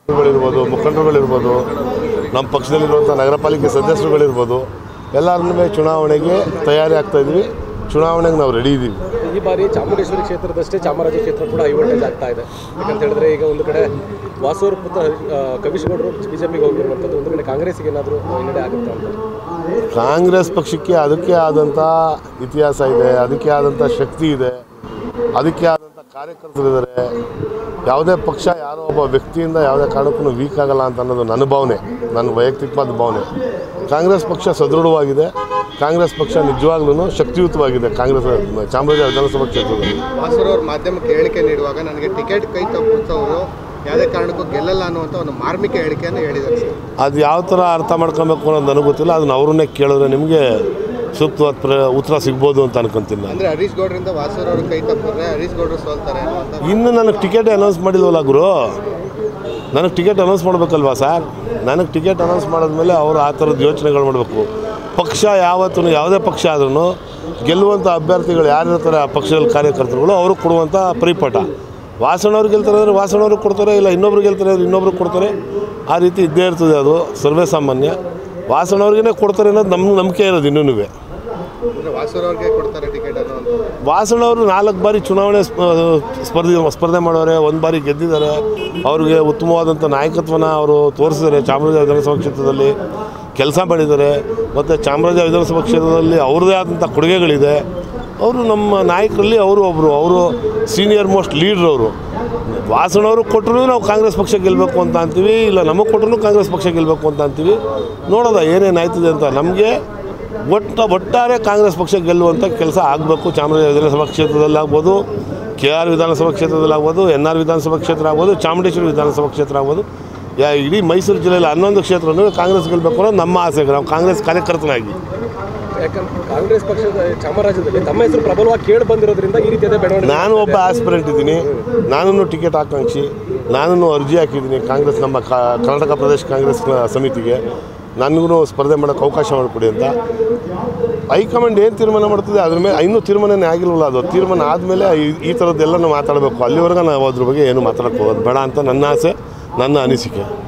ಗಳಿರ್ಬೋದು ಮುಖಂಡರುಗಳಿರ್ಬೋದು ನಮ್ಮ ಪಕ್ಷದಲ್ಲಿರುವಂಥ ನಗರ ಪಾಲಿಕೆ ಸದಸ್ಯರುಗಳಿರ್ಬೋದು ಎಲ್ಲರನ್ನೂ ಚುನಾವಣೆಗೆ ತಯಾರಿ ಆಗ್ತಾ ಇದ್ವಿ ಚುನಾವಣೆಗೆ ನಾವು ರೆಡಿ ಇದ್ದೀವಿ ಈ ಬಾರಿ ಚಾಮುಂಡೇಶ್ವರಿ ಕ್ಷೇತ್ರದಷ್ಟೇ ಚಾಮರಾಜ ಕ್ಷೇತ್ರ ಕೂಡ ಹೈವೋಲ್ಟೇಜ್ ಆಗ್ತಾ ಇದೆ ಯಾಕಂತ ಹೇಳಿದ್ರೆ ಈಗ ಒಂದು ಕಡೆ ವಾಸೂರ್ ಪುತ್ರ ಆ, ಕವಿಶಗೌಡರು ಬಿಜೆಪಿಗೆ ಹೋಗಿರುವಂಥದ್ದು ಒಂದು ಕಡೆ ಕಾಂಗ್ರೆಸ್ಗೆ ಏನಾದರೂ ಹಿನ್ನಡೆ ಆಗುತ್ತೆ ಅಂತ ಕಾಂಗ್ರೆಸ್ ಪಕ್ಷಕ್ಕೆ ಅದಕ್ಕೆ ಆದಂಥ ಇತಿಹಾಸ ಇದೆ ಅದಕ್ಕೆ ಆದಂಥ ಶಕ್ತಿ ಇದೆ ಅದಕ್ಕೆ ಆದಂಥ ಕಾರ್ಯಕರ್ತರಿದ್ದಾರೆ ಯಾವುದೇ ಪಕ್ಷ ಯಾರೋ ಒಬ್ಬ ವ್ಯಕ್ತಿಯಿಂದ ಯಾವುದೇ ಕಾರಣಕ್ಕೂ ವೀಕ್ ಆಗಲ್ಲ ಅಂತ ಅನ್ನೋದು ನನ್ನ ಭಾವನೆ ನನ್ನ ವೈಯಕ್ತಿಕವಾದ ಭಾವನೆ ಕಾಂಗ್ರೆಸ್ ಪಕ್ಷ ಸದೃಢವಾಗಿದೆ ಕಾಂಗ್ರೆಸ್ ಪಕ್ಷ ನಿಜವಾಗ್ಲೂ ಶಕ್ತಿಯುತವಾಗಿದೆ ಕಾಂಗ್ರೆಸ್ ಚಾಮರಾಜ ವಿಧಾನಸಭಾ ಕ್ಷೇತ್ರದಲ್ಲಿ ವಾಸೂರ್ ಅವ್ರ ಮಾಧ್ಯಮಕ್ಕೆ ಹೇಳಿಕೆ ನೀಡುವಾಗ ನನಗೆ ಟಿಕೆಟ್ ಕೈ ತಪ್ಪಿಸೋರು ಯಾವುದೇ ಕಾರಣಕ್ಕೂ ಗೆಲ್ಲಲ್ಲ ಅನ್ನುವಂಥ ಒಂದು ಮಾರ್ಮಿಕ ಹೇಳಿಕೆಯನ್ನು ಹೇಳಿದ್ದಾರೆ ಸರ್ ಅದು ಯಾವ ಥರ ಅರ್ಥ ಮಾಡ್ಕೊಬೇಕು ಅನ್ನೋದು ನನಗೆ ಗೊತ್ತಿಲ್ಲ ಅದನ್ನ ಅವ್ರನ್ನೇ ಕೇಳಿದ್ರೆ ನಿಮಗೆ ಸೂಕ್ತವಾದ ಪ್ರ ಉತ್ತರ ಸಿಗ್ಬೋದು ಅಂತ ಅನ್ಕೊಂತೀನಿ ನಾನು ಅಂದರೆ ಹರೀಶ್ ಗೌಡ್ರಿಂದ ವಾಸೂರ್ ಅವ್ರ ಕೈ ತಪ್ಪಿದ್ರೆ ಹರೀಶ್ ಗೌಡ್ರು ಸೋಲ್ತಾರೆ ಅನ್ನುವಂಥ ಇನ್ನು ನನಗೆ ಟಿಕೆಟ್ ಅನೌನ್ಸ್ ಮಾಡಿಲ್ವಲ್ಲ ಗುರು ನನಗೆ ಟಿಕೆಟ್ ಅನೌನ್ಸ್ ಮಾಡಬೇಕಲ್ವಾ ಸರ್ ನನಗೆ ಟಿಕೆಟ್ ಅನೌನ್ಸ್ ಮಾಡಿದ್ಮೇಲೆ ಅವರು ಆ ಥರದ ಯೋಚನೆಗಳು ಮಾಡಬೇಕು ಪಕ್ಷ ಯಾವತ್ತೂ ಯಾವುದೇ ಪಕ್ಷ ಆದ್ರೂ ಗೆಲ್ಲುವಂಥ ಅಭ್ಯರ್ಥಿಗಳು ಯಾರಿರ್ತಾರೆ ಆ ಪಕ್ಷದಲ್ಲಿ ಕಾರ್ಯಕರ್ತರುಗಳು ಅವರು ಕೊಡುವಂಥ ಪರಿಪಾಠ ವಾಸಣವ್ರು ಗೆಲ್ತಾರೆ ಅಂದರೆ ವಾಸಣವ್ರಿಗೆ ಕೊಡ್ತಾರೆ ಇಲ್ಲ ಇನ್ನೊಬ್ರು ಗೆಲ್ತಾರೆ ಅಂದ್ರೆ ಇನ್ನೊಬ್ರು ಕೊಡ್ತಾರೆ ಆ ರೀತಿ ಇದ್ದೇ ಇರ್ತದೆ ಅದು ಸರ್ವೇ ಸಾಮಾನ್ಯ ವಾಸಣವ್ರಿಗೇ ಕೊಡ್ತಾರೆ ಅನ್ನೋದು ನಮ್ಮ ನಂಬಿಕೆ ಇರೋದು ಇನ್ನೂ ಅಂದರೆ ವಾಸೂರ್ ಅವ್ರಿಗೆ ಕೊಡ್ತಾರೆ ಟಿಕೆಟ್ ಅನ್ನುವಂಥ ವಾಸಣ್ಣವರು ನಾಲ್ಕು ಬಾರಿ ಚುನಾವಣೆ ಸ್ಪ- ಸ್ಪರ್ಧೆ ಸ್ಪರ್ಧೆ ಮಾಡೋರೆ ಒಂದು ಬಾರಿ ಗೆದ್ದಿದ್ದಾರೆ ಅವ್ರಿಗೆ ಉತ್ತಮವಾದಂಥ ನಾಯಕತ್ವನ ಅವರು ತೋರಿಸಿದ್ದಾರೆ ಚಾಮರಾಜ ವಿಧಾನಸಭಾ ಕ್ಷೇತ್ರದಲ್ಲಿ ಕೆಲಸ ಮಾಡಿದ್ದಾರೆ ಮತ್ತು ಚಾಮರಾಜ ವಿಧಾನಸಭಾ ಕ್ಷೇತ್ರದಲ್ಲಿ ಅವ್ರದ್ದೇ ಆದಂಥ ಕೊಡುಗೆಗಳಿದೆ ಅವರು ನಮ್ಮ ನಾಯಕರಲ್ಲಿ ಅವರು ಒಬ್ಬರು ಅವರು ಸೀನಿಯರ್ ಮೋಸ್ಟ್ ಲೀಡ್ರ್ ಅವರು ವಾಸಣ್ಣವರು ಕೊಟ್ಟರು ನಾವು ಕಾಂಗ್ರೆಸ್ ಪಕ್ಷ ಗೆಲ್ಲಬೇಕು ಅಂತ ಅಂತೀವಿ ಇಲ್ಲ ನಮಗೆ ಕೊಟ್ಟರು ಕಾಂಗ್ರೆಸ್ ಪಕ್ಷ ಗೆಲ್ಲಬೇಕು ಅಂತ ಅಂತೀವಿ ನೋಡೋದ ಏನೇನು ಆಯ್ತದೆ ಅಂತ ನಮಗೆ ಒಟ್ಟ ಒಟ್ಟಾರೆ ಕಾಂಗ್ರೆಸ್ ಪಕ್ಷ ಗೆಲ್ಲುವಂಥ ಕೆಲಸ ಆಗಬೇಕು ಚಾಮರಾಜ ವಿಧಾನಸಭಾ ಕ್ಷೇತ್ರದಲ್ಲಿ ಆಗ್ಬೋದು ಕೆ ಆರ್ ವಿಧಾನಸಭಾ ಕ್ಷೇತ್ರದಲ್ಲಿ ಆಗ್ಬೋದು ಎನ್ ಆರ್ ವಿಧಾನಸಭಾ ಕ್ಷೇತ್ರ ಆಗ್ಬೋದು ಚಾಮುಂಡೇಶ್ವರಿ ವಿಧಾನಸಭಾ ಕ್ಷೇತ್ರ ಆಗ್ಬೋದು ಯಾ ಇಡೀ ಮೈಸೂರು ಜಿಲ್ಲೆಯಲ್ಲಿ ಹನ್ನೊಂದು ಕ್ಷೇತ್ರನೂ ಕಾಂಗ್ರೆಸ್ ಗೆಲ್ಲಬೇಕು ಅನ್ನೋದು ನಮ್ಮ ಆಸೆ ನಾವು ಕಾಂಗ್ರೆಸ್ ಕಾರ್ಯಕರ್ತನಾಗಿ ಯಾಕಂದ್ರೆ ಕಾಂಗ್ರೆಸ್ ಪಕ್ಷದ ಚಾಮರಾಜದಲ್ಲಿ ತಮ್ಮ ಹೆಸರು ಪ್ರಬಲವಾಗಿ ಕೇಳಿ ಬಂದಿರೋದ್ರಿಂದ ಈ ರೀತಿಯಾದ ಬೆಳವಣಿಗೆ ನಾನು ಒಬ್ಬ ಆಸ್ಪಿರೆಂಟ್ ಇದ್ದೀನಿ ನಾನು ಟಿಕೆಟ್ ಆಕಾಂಕ್ಷಿ ನಾನು ಅರ್ಜಿ ಹಾಕಿದ್ದೀನಿ ಕಾಂಗ್ರೆಸ್ ನಮ್ಮ ಕ- ಕರ್ನಾಟಕ ಪ್ರದೇಶ ಕಾಂಗ್ರೆಸ್ ಸಮಿತಿಗೆ ನನಗೂ ಸ್ಪರ್ಧೆ ಮಾಡೋಕ್ಕೆ ಅವಕಾಶ ಮಾಡಿಕೊಡಿ ಅಂತ ಹೈಕಮಾಂಡ್ ಏನು ತೀರ್ಮಾನ ಮಾಡ್ತದೆ ಅದ್ರ ಮೇಲೆ ಇನ್ನೂ ತೀರ್ಮಾನನೇ ಆಗಿಲ್ವಲ್ಲ ಅದು ತೀರ್ಮಾನ ಆದಮೇಲೆ ಈ ಥರದ್ದೆಲ್ಲ ನಾವು ಮಾತಾಡಬೇಕು ಅಲ್ಲಿವರೆಗೆ ನಾವು ಅದ್ರ ಬಗ್ಗೆ ಏನು ಮಾತಾಡೋಕ್ಕೆ ಹೋಗೋದು ಬೇಡ ಅಂತ ನನ್ನ ಆಸೆ ನನ್ನ ಅನಿಸಿಕೆ